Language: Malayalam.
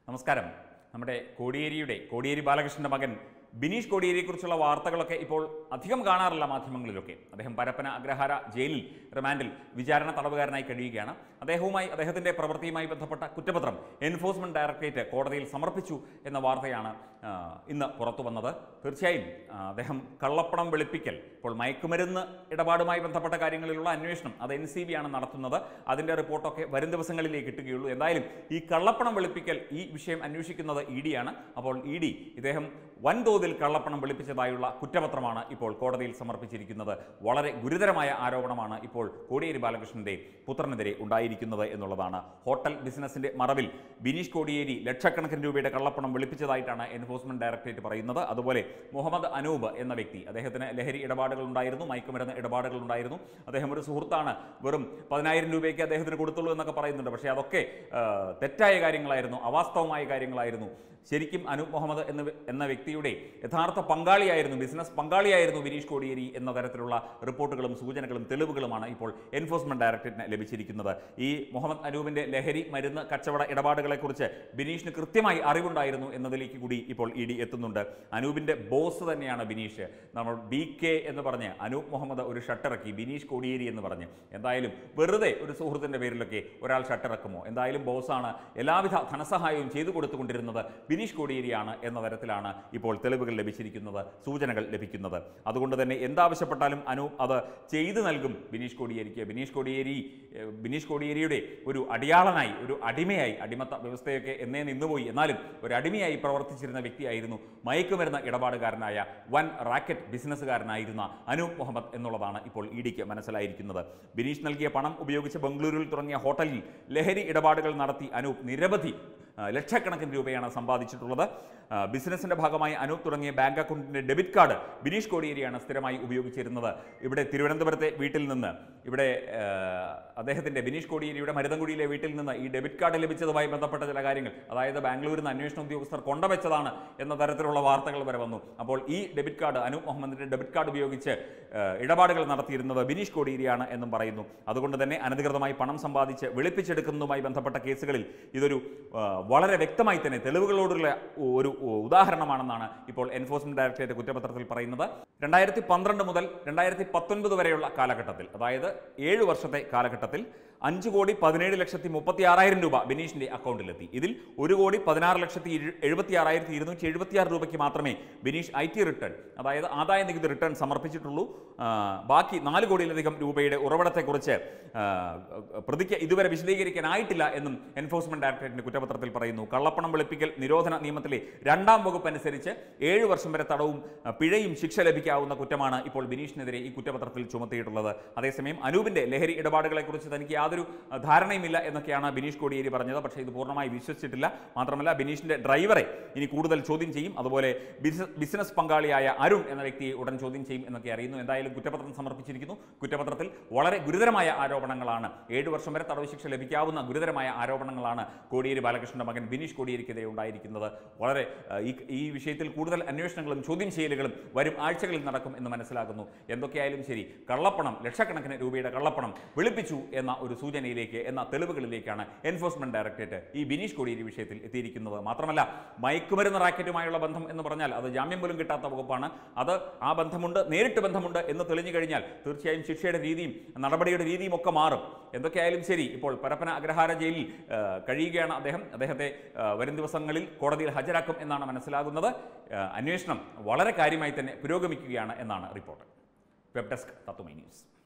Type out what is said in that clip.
നമസ്കാരം നമ്മുടെ കോടിയേരിയുടെ കോടിയേരി ബാലകൃഷ്ണന്റെ മകൻ ബിനീഷ് കോടിയേരിയെക്കുറിച്ചുള്ള വാർത്തകളൊക്കെ ഇപ്പോൾ അധികം കാണാറില്ല മാധ്യമങ്ങളിലൊക്കെ അദ്ദേഹം പരപ്പന അഗ്രഹാര ജയിലിൽ റിമാൻഡിൽ വിചാരണ തടവുകാരനായി കഴിയുകയാണ് അദ്ദേഹവുമായി അദ്ദേഹത്തിന്റെ പ്രവൃത്തിയുമായി ബന്ധപ്പെട്ട കുറ്റപത്രം എൻഫോഴ്സ്മെന്റ് ഡയറക്ടറേറ്റ് കോടതിയിൽ സമർപ്പിച്ചു എന്ന വാർത്തയാണ് ആ, ഇന്ന് പുറത്തു വന്നത് തീർച്ചയായും ആ, അദ്ദേഹം കള്ളപ്പണം വെളുപ്പിക്കൽ ഇപ്പോൾ മയക്കുമരുന്ന് ഇടപാടുമായി ബന്ധപ്പെട്ട കാര്യങ്ങളിലുള്ള അന്വേഷണം അത് എൻ സി ബി ആണ് നടത്തുന്നത് അതിന്റെ റിപ്പോർട്ടൊക്കെ വരും ദിവസങ്ങളിലേക്ക് കിട്ടുകയുള്ളൂ എന്തായാലും ഈ കള്ളപ്പണം വെളുപ്പിക്കൽ ഈ വിഷയം അന്വേഷിക്കുന്നത് ഇ ഡിയാണ് അപ്പോൾ ഇ ഡി ഇദ്ദേഹം വൻതോതിൽ കള്ളപ്പണം വെളുപ്പിച്ചതായുള്ള കുറ്റപത്രമാണ് ഇപ്പോൾ കോടതിയിൽ സമർപ്പിച്ചിരിക്കുന്നത് വളരെ ഗുരുതരമായ ആരോപണമാണ് ഇപ്പോൾ കോടിയേരി ബാലകൃഷ്ണന്റെ പുത്രനെതിരെ ഉണ്ടായിരിക്കുന്നത് എന്നുള്ളതാണ് ഹോട്ടൽ ബിസിനസിന്റെ മറവിൽ ബിനീഷ് കോടിയേരി ലക്ഷക്കണക്കിന് രൂപയുടെ കള്ളപ്പണം വെളുപ്പിച്ചതായിട്ടാണ് എൻഫോഴ്സ്മെന്റ് ഡയറക്ടറേറ്റ് പറയുന്നത് അതുപോലെ മുഹമ്മദ് അനൂപ് എന്ന വ്യക്തി അദ്ദേഹത്തിന് ലഹരി ഇടപാടുകൾ ഉണ്ടായിരുന്നു മയക്കുമരുന്ന് ഇടപാടുകൾ ഉണ്ടായിരുന്നു അദ്ദേഹം ഒരു സുഹൃത്താണ് വെറും പതിനായിരം രൂപയ്ക്ക് അദ്ദേഹത്തിന് കൊടുത്തുള്ളൂ എന്നൊക്കെ പറയുന്നുണ്ട് പക്ഷേ അതൊക്കെ ആ, തെറ്റായ കാര്യങ്ങളായിരുന്നു അവാസ്തവമായ കാര്യങ്ങളായിരുന്നു ശരിക്കും അനൂപ് മുഹമ്മദ് എന്ന വ്യ- എന്ന വ്യക്തിയുടെ യഥാർത്ഥ പങ്കാളിയായിരുന്നു ബിസിനസ് പങ്കാളിയായിരുന്നു ബിനീഷ് കോടിയേരി എന്ന തരത്തിലുള്ള റിപ്പോർട്ടുകളും സൂചനകളും തെളിവുകളുമാണ് ഇപ്പോൾ എൻഫോഴ്സ്മെന്റ് ഡയറക്ടറേറ്റിന് ലഭിച്ചിരിക്കുന്നത് ഈ മുഹമ്മദ് അനൂപിന്റെ ലഹരി മരുന്ന് കച്ചവട ഇടപാടുകളെക്കുറിച്ച് ബിനീഷിന് കൃത്യമായി അറിവുണ്ടായിരുന്നു എന്നതിലേക്ക് കൂടി ഇപ്പോൾ ഇ ഡി എത്തുന്നുണ്ട് അനൂപിന്റെ ബോസ് തന്നെയാണ് ബിനീഷ് നമ്മൾ ബി കെ എന്ന് പറഞ്ഞ് അനൂപ് മുഹമ്മദ് ഒരു ഷട്ടിറക്കി ബിനീഷ് കോടിയേരി എന്ന് പറഞ്ഞ് എന്തായാലും വെറുതെ ഒരു സുഹൃത്തിന്റെ പേരിലൊക്കെ ഒരാൾ ഷട്ടിറക്കുമോ എന്തായാലും ബോസാണ് എല്ലാവിധ ധനസഹായവും ചെയ്തു കൊടുത്തുകൊണ്ടിരുന്നത് ബിനീഷ് കോടിയേരിയാണ് എന്ന തരത്തിലാണ് ഇപ്പോൾ തെളിവുകൾ ലഭിച്ചിരിക്കുന്നത് സൂചനകൾ ലഭിക്കുന്നത് അതുകൊണ്ട് തന്നെ എന്താവശ്യപ്പെട്ടാലും അനൂപ് അത് ചെയ്തു നൽകും ബിനീഷ് കോടിയേരിക്ക് ബിനീഷ് കോടിയേരി ഏഹ്, ബിനീഷ് കോടിയേരിയുടെ ഒരു അടിയാളനായി ഒരു അടിമയായി അടിമത്ത വ്യവസ്ഥയൊക്കെ എന്നേ നിന്നുപോയി എന്നാലും ഒരു അടിമയായി പ്രവർത്തിച്ചിരുന്ന വ്യക്തിയായിരുന്നു മയക്കുമരുന്ന് ഇടപാടുകാരനായ വൻ റാക്കറ്റ് ബിസിനസ്സുകാരനായിരുന്ന അനൂപ് മുഹമ്മദ് എന്നുള്ളതാണ് ഇപ്പോൾ ഇ ഡിക്ക് മനസ്സിലായിരിക്കുന്നത് ബിനീഷ് നൽകിയ പണം ഉപയോഗിച്ച് ബംഗളൂരുവിൽ തുടങ്ങിയ ഹോട്ടലിൽ ലഹരി ഇടപാടുകൾ നടത്തി അനൂപ് നിരവധി ആ, ലക്ഷക്കണക്കിന് രൂപയാണ് സമ്പാദിച്ചിട്ടുള്ളത് ആ, ബിസിനസിന്റെ ഭാഗമായി അനൂപ് തുടങ്ങിയ ബാങ്ക് അക്കൗണ്ടിന്റെ ഡെബിറ്റ് കാർഡ് ബിനീഷ് കോടിയേരിയാണ് സ്ഥിരമായി ഉപയോഗിച്ചിരുന്നത് ഇവിടെ തിരുവനന്തപുരത്തെ വീട്ടിൽ നിന്ന് ഇവിടെ ആ, അദ്ദേഹത്തിന്റെ ബിനീഷ് കോടിയേരിയുടെ മരുതൻകുടിയിലെ വീട്ടിൽ നിന്ന് ഈ ഡെബിറ്റ് കാർഡ് ലഭിച്ചതുമായി ബന്ധപ്പെട്ട ചില കാര്യങ്ങൾ അതായത് ബാംഗ്ലൂരിൽ നിന്ന് അന്വേഷണ ഉദ്യോഗസ്ഥർ കൊണ്ടുവച്ചതാണ് എന്ന തരത്തിലുള്ള വാർത്തകൾ വരെ വന്നു അപ്പോൾ ഈ ഡെബിറ്റ് കാർഡ് അനൂപ് മുഹമ്മദിന്റെ ഡെബിറ്റ് കാർഡ് ഉപയോഗിച്ച് ആ, ഇടപാടുകൾ നടത്തിയിരുന്നത് ബിനീഷ് കോടിയേരിയാണ് എന്നും പറയുന്നു അതുകൊണ്ട് തന്നെ അനധികൃതമായി പണം സമ്പാദിച്ച് വെളുപ്പിച്ചെടുക്കുന്നതുമായി ബന്ധപ്പെട്ട കേസുകളിൽ ഇതൊരു ആ, വളരെ വ്യക്തമായി തന്നെ തെളിവുകളോടുള്ള ഒരു ഉദാഹരണമാണെന്നാണ് ഇപ്പോൾ എൻഫോഴ്സ്മെന്റ് ഡയറക്ടറേറ്റ് കുറ്റപത്രത്തിൽ പറയുന്നത് രണ്ടായിരത്തി പന്ത്രണ്ട് മുതൽ രണ്ടായിരത്തി പത്തൊൻപത് വരെയുള്ള കാലഘട്ടത്തിൽ അതായത് ഏഴ് വർഷത്തെ കാലഘട്ടത്തിൽ അഞ്ച് കോടി പതിനേഴ് ലക്ഷത്തി മുപ്പത്തി ആറായിരം രൂപ ബിനീഷിന്റെ അക്കൗണ്ടിലെത്തി ഇതിൽ ഒരു കോടി പതിനാറ് ലക്ഷത്തി എഴുപത്തി ആറായിരത്തി ഇരുന്നൂറ്റി എഴുപത്തി ആറ് രൂപയ്ക്ക് മാത്രമേ ബിനീഷ് ഐ ടി റിട്ടേൺ അതായത് ആദായ നികുതി റിട്ടേൺ സമർപ്പിച്ചിട്ടുള്ളൂ ആ, ബാക്കി നാല് കോടിയിലധികം രൂപയുടെ ഉറവിടത്തെക്കുറിച്ച് ആ, പ്രതിക്ക് ഇതുവരെ വിശദീകരിക്കാനായിട്ടില്ല എന്നും എൻഫോഴ്സ്മെന്റ് ഡയറക്ടറേറ്റിന്റെ കുറ്റപത്രത്തിൽ പറയുന്നു കള്ളപ്പണം വെളുപ്പിക്കൽ നിരോധന നിയമത്തിലെ രണ്ടാം വകുപ്പ് അനുസരിച്ച് ഏഴ് വർഷം വരെ തടവും ആ, പിഴയും ശിക്ഷ ലഭിക്കാവുന്ന കുറ്റമാണ് ഇപ്പോൾ ബിനീഷിനെതിരെ ഈ കുറ്റപത്രത്തിൽ ചുമത്തിയിട്ടുള്ളത് അതേസമയം അനൂപിന്റെ ലഹരി ഇടപാടുകളെക്കുറിച്ച് തനിക്ക് യാതൊരു ആ, ധാരണയുമില്ല എന്നൊക്കെയാണ് ബിനീഷ് കോടിയേരി പറഞ്ഞത് പക്ഷേ ഇത് പൂർണ്ണമായി വിശ്വസിച്ചിട്ടില്ല മാത്രമല്ല ബിനീഷിന്റെ ഡ്രൈവറെ ഇനി കൂടുതൽ ചോദ്യം ചെയ്യും അതുപോലെ ബിസിനസ് ബിസിനസ് പങ്കാളിയായ അരുൺ എന്ന വ്യക്തിയെ ഉടൻ ചോദ്യം ചെയ്യും എന്നൊക്കെ അറിയുന്നു എന്തായാലും കുറ്റപത്രം സമർപ്പിച്ചിരിക്കുന്നു കുറ്റപത്രത്തിൽ വളരെ ഗുരുതരമായ ആരോപണങ്ങളാണ് ഏഴ് വർഷം വരെ തടവ് ശിക്ഷ ലഭിക്കാവുന്ന ഗുരുതരമായ ആരോപണങ്ങളാണ് കോടിയേരി ബാലകൃഷ്ണന്റെ മകൻ ബിനീഷ് കോടിയേരിക്കെതിരെ ഉണ്ടായിരിക്കുന്നത് വളരെ ആ, ഈ ഈ വിഷയത്തിൽ കൂടുതൽ അന്വേഷണങ്ങളും ചോദ്യം ചെയ്യലുകളും വരും ആഴ്ചകളിൽ നടക്കും എന്ന് മനസ്സിലാക്കുന്നു എന്തൊക്കെയായാലും ശരി കള്ളപ്പണം ലക്ഷക്കണക്കിന് രൂപയുടെ കള്ളപ്പണം വെളുപ്പിച്ചു എന്ന ഒരു സൂചനയിലേക്ക് എന്ന തെളിവുകളിലേക്കാണ് എൻഫോഴ്സ്മെന്റ് ഡയറക്ടറേറ്റ് ഈ ബിനീഷ് കോടിയേരി വിഷയത്തിൽ എത്തിയിരിക്കുന്നത് മാത്രമല്ല മയക്കുമരുന്ന് റാക്കറ്റുമായുള്ള ബന്ധം എന്ന് പറഞ്ഞാൽ അത് ജാമ്യം പോലും കിട്ടാത്ത വകുപ്പാണ് അത് ആ ബന്ധമുണ്ട് നേരിട്ട് ബന്ധമുണ്ട് എന്ന് തെളിഞ്ഞു കഴിഞ്ഞാൽ തീർച്ചയായും ശിക്ഷയുടെ രീതിയും നടപടിയുടെ രീതിയും ഒക്കെ മാറും എന്തൊക്കെയായാലും ശരി ഇപ്പോൾ പരപ്പന അഗ്രഹാര ജയിലിൽ ആ, കഴിയുകയാണ് അദ്ദേഹം അദ്ദേഹത്തെ ആ, വരും ദിവസങ്ങളിൽ കോടതിയിൽ ഹാജരാക്കും എന്നാണ് മനസ്സിലാകുന്നത് ആ, അന്വേഷണം വളരെ കാര്യമായി തന്നെ പുരോഗമിക്കുകയാണ് എന്നാണ് report web desk Tatwamayi news